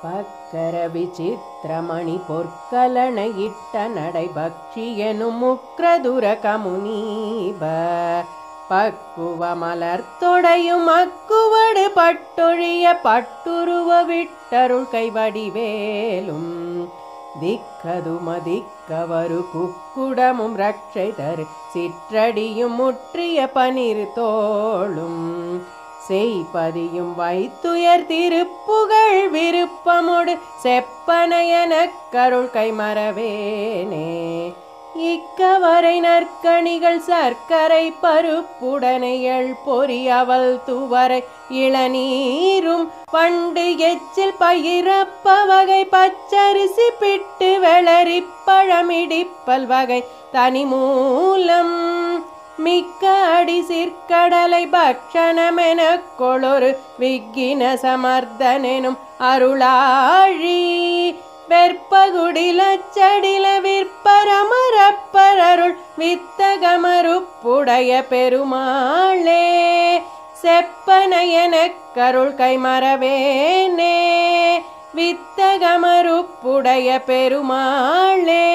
பக்கர விசித்திரமணி பொற்கலனையிட்ட நடைபக்ஷி எனும் முக்ரதுர கமுனீப பக்குவ மலர்த்தொடையும் அக்குவடு பட்டொழிய பட்டுருவ விட்டருள் கைவடிவேலும் திக்கதும திக்கவரு குக்குடமும் ரட்சை தரு சிற்றடியும் முற்றிய பனிர் தோளும் செய்பதியும் வைத்துயர் திருப்புகழ் விருப்பமொடு செப்பனையனக் கருள் கைமறவேனே இக்கவரை நற்கணிகள் சர்க்கரை பருப்புடனையள் பொறி அவள் துவரை இளநீரும் பண்டு எச்சில் பயிரப்ப வகை பச்சரிசி பிட்டு வெளரி பழமிடிப்பல் வகை தனி மூலம் மிக்க அடி சிற்கடலை பக்ஷணமெனக் கொளொரு விக்கின சமர்த்தனெனும் அருளாழி வெற்பகுடிலச்சடில விற்பரமரப்பரருள் வித்தகமருப்புடைய பெருமாளே செப்பனையனக் கருள் கைமறவேனே வித்தகமருப்புடைய பெருமாளே